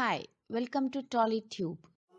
Hi, welcome to TollyTube.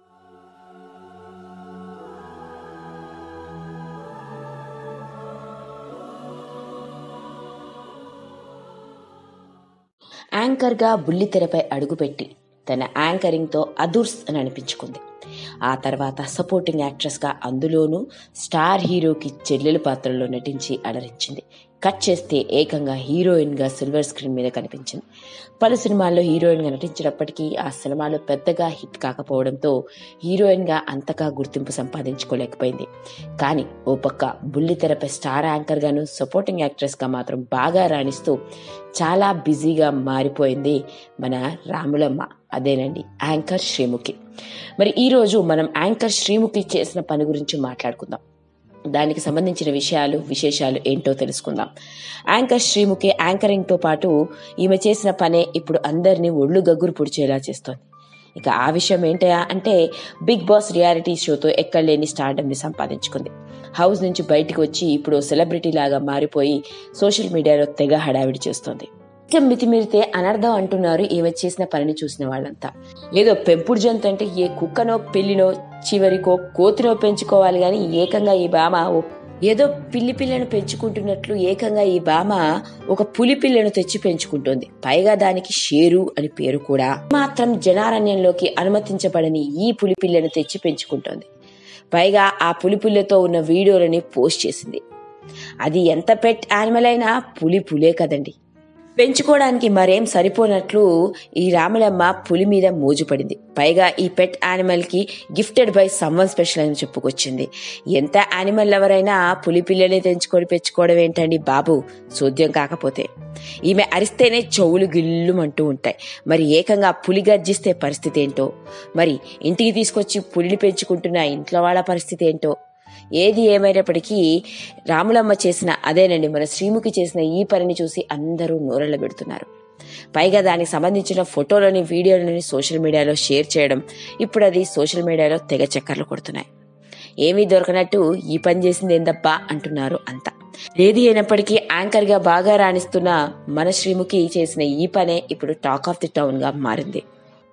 యాంకర్గా బుల్లితెరపై అడుగుపెట్టి తన యాంకరింగ్తో అదుర్స్ అని అనిపించుకుంది ఆ తర్వాత సపోర్టింగ్ యాక్ట్రెస్గా అందులోనూ స్టార్ హీరోకి చెల్లెల పాత్రలో నటించి అలరించింది కట్ చేస్తే ఏకంగా హీరోయిన్గా సిల్వర్ స్క్రీన్ మీద కనిపించింది పలు సినిమాల్లో హీరోయిన్గా నటించినప్పటికీ ఆ సినిమాలో పెద్దగా హిట్ కాకపోవడంతో హీరోయిన్గా అంతగా గుర్తింపు సంపాదించుకోలేకపోయింది కానీ ఓ పక్క బుల్లితెరపై స్టార్ యాంకర్గాను సపోర్టింగ్ యాక్ట్రెస్గా మాత్రం బాగా రాణిస్తూ చాలా బిజీగా మారిపోయింది మన రాములమ్మ అదేనండి యాంకర్ శ్రీముఖి మరి ఈరోజు మనం యాంకర్ శ్రీముఖి చేసిన పని గురించి మాట్లాడుకుందాం దానికి సంబంధించిన విషయాలు విశేషాలు ఏంటో తెలుసుకుందాం యాంకర్ శ్రీముఖి యాంకరింగ్తో పాటు ఈమె చేసిన పనే ఇప్పుడు అందరినీ ఒళ్ళు గగ్గురు పుడిచేలా చేస్తోంది ఇక ఆ విషయం ఏంటయా అంటే బిగ్ బాస్ రియాలిటీ షోతో ఎక్కడలేని స్టార్డమ్ని సంపాదించుకుంది హౌస్ నుంచి బయటికి వచ్చి ఇప్పుడు సెలబ్రిటీ లాగా మారిపోయి సోషల్ మీడియాలో తెగ హడావిడి చేస్తోంది ఇక మితిమీరితే అనర్థం అంటున్నారు ఈమె చేసిన పనిని చూసిన వాళ్ళంతా ఏదో పెంపుడు జంతు అంటే ఏ కుక్కనో పిల్లినో చివరికో కోతినో పెంచుకోవాలి కానీ ఏకంగా ఈ బామ ఓ- ఏదో పిల్లి పిల్లను పెంచుకుంటున్నట్లు ఏకంగా ఈ బామ ఒక పులి పిల్లను తెచ్చి పెంచుకుంటోంది పైగా దానికి షేరు అని పేరు కూడా మాత్రం జనారణ్యంలోకి అనుమతించబడని ఈ పులి పిల్లను తెచ్చి పెంచుకుంటోంది పైగా ఆ పులి పిల్లతో ఉన్న వీడియోలని పోస్ట్ చేసింది అది ఎంత పెట్ యానిమల్ అయినా పులి పులే కదండి పెంచుకోవడానికి మరేం సరిపోనట్లు ఈ రాములమ్మ పులి మీద మోజుపడింది పైగా ఈ పెట్ యానిమల్ కి గిఫ్టెడ్ బై సమ్వన్ స్పెషల్ అని చెప్పుకొచ్చింది ఎంత యానిమల్ ఎవరైనా పులి పిల్లనే తెంచుకొని పెంచుకోవడం ఏంటండి బాబు సోద్యం కాకపోతే ఈమె అరిస్తేనే చెవులు గిల్లుమంటూ ఉంటాయి మరి ఏకంగా పులి గర్జిస్తే పరిస్థితి ఏంటో మరి ఇంటికి తీసుకొచ్చి పులిని పెంచుకుంటున్న ఇంట్లో వాళ్ళ పరిస్థితి ఏంటో ఏది ఏమైనప్పటికీ రాములమ్మ చేసిన అదేనండి మన శ్రీముఖి చేసిన ఈ పనిని చూసి అందరూ నోరెళ్ళ పెడుతున్నారు పైగా దానికి సంబంధించిన ఫోటోలని వీడియోలని సోషల్ మీడియాలో షేర్ చేయడం ఇప్పుడు అది సోషల్ మీడియాలో తెగ చక్కర్లు కొడుతున్నాయి ఏమీ దొరకనట్టు ఈ పని చేసింది ఏందబ్బా అంటున్నారు అంతా ఏది అయినప్పటికీ యాంకర్ గా బాగా రాణిస్తున్న మన శ్రీముఖి చేసిన ఈ పనే ఇప్పుడు టాక్ ఆఫ్ ది టౌన్ గా మారింది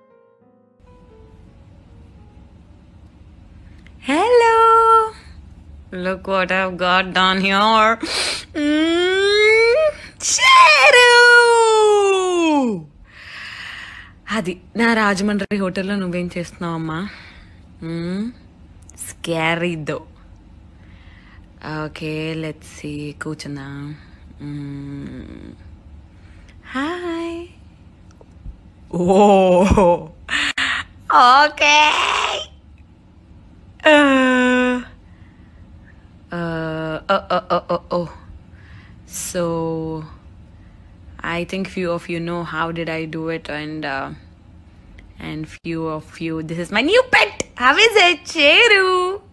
Hello! Look what I've got down here. Mm, Cheru! అది నా రాజమండ్రి హోటల్లో నువ్వేం చేస్తున్నావమ్మా స్కారీదో ఓకే లెట్స్ సి కూర్చుందాం hi oh okay Uh, uh, oh, oh, oh, oh, oh. So, I think few of you know how did I do it, and uh, and few of you, this is my new pet. How is it, Cheru?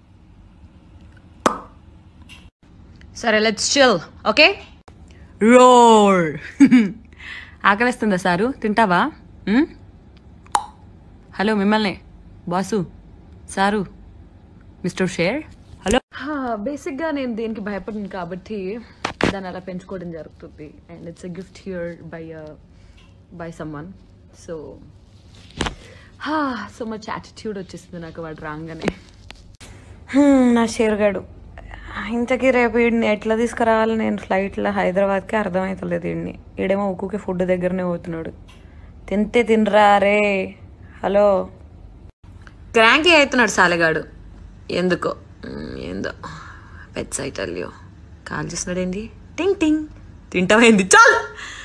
సరే let's chill okay roar ఆకలిస్తుందా sir తింటావా hmm? Hello మిమ్మల్ని boss sir mister Sher hello బేసిక్గా నేను దేనికి భయపడను కాబట్టి దాన్ని అలా పెంచుకోవడం జరుగుతుంది and it's a gift here by by someone so so much attitude వచ్చేసింది నాకు వాడు రాగానే నా షేర్గాడు ఇంతకీ రేపు వీడిని ఎట్లా తీసుకురావాలి నేను ఫ్లైట్లో హైదరాబాద్కి అర్థమవుతలేదు వీడిని ఈడేమో ఉక్కుకి ఫుడ్ దగ్గరనే పోతున్నాడు తింటే తినరా రే హలో క్రాంకీ అవుతున్నాడు సాలెగాడు ఎందుకో మ్, ఏందో వెబ్సైట్ అల్లియో కాల్ చేస్తున్నాడు ఏంది టింగ్ టింగ్ తింటామైంది చాలు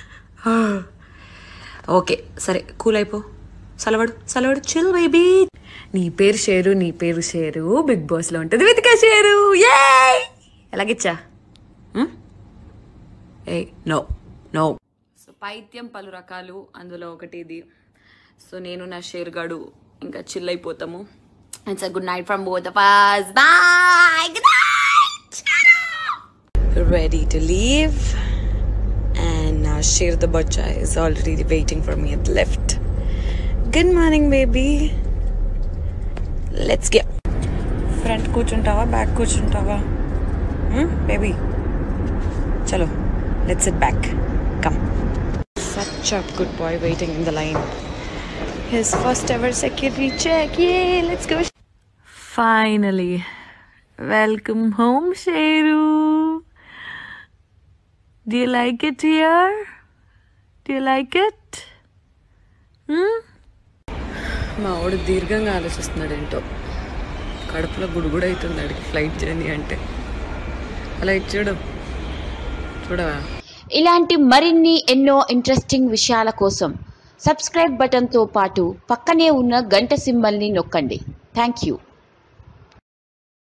ఓకే సరే కూల్ అయిపో సలవాడు సలవాడు చిల్ బేబీ నీ పేరు షేరు నీ పేరు షేరు బిగ్ బాస్లో ఉంటుంది వెతికా షేరు ఏ ఎలాగిచ్చా ఏ నో నో సో పైత్యం పలు రకాలు అందులో ఒకటి ఇది సో నేను నా షేర్ గాడు ఇంకా చిల్ అయిపోతాము it's a good night from both of us boy good night ready to leave and now Shir the Bacha is already waiting for me at the lift. Good morning, baby. Let's get. Front కూర్చుంటావా back కూర్చుంటావా baby చలో let's it back come such a good boy waiting in the line his first ever security check. Yay, let's go. Finally welcome home Sheru do you like it here do you like it మా వాడు దీర్ఘంగా ఆలోచిస్తున్నాడు ఏంటో కడుపులో గుడుగుడు అవుతుంది అడిగి flight journey అంటే అలా ఇచ్చాడు చూడవా ఇలాంటి మరిన్ని ఎన్నో ఇంట్రెస్టింగ్ విషయాల కోసం సబ్స్క్రైబ్ బటన్తో పాటు పక్కనే ఉన్న గంట సింబల్ని నొక్కండి థ్యాంక్ యూ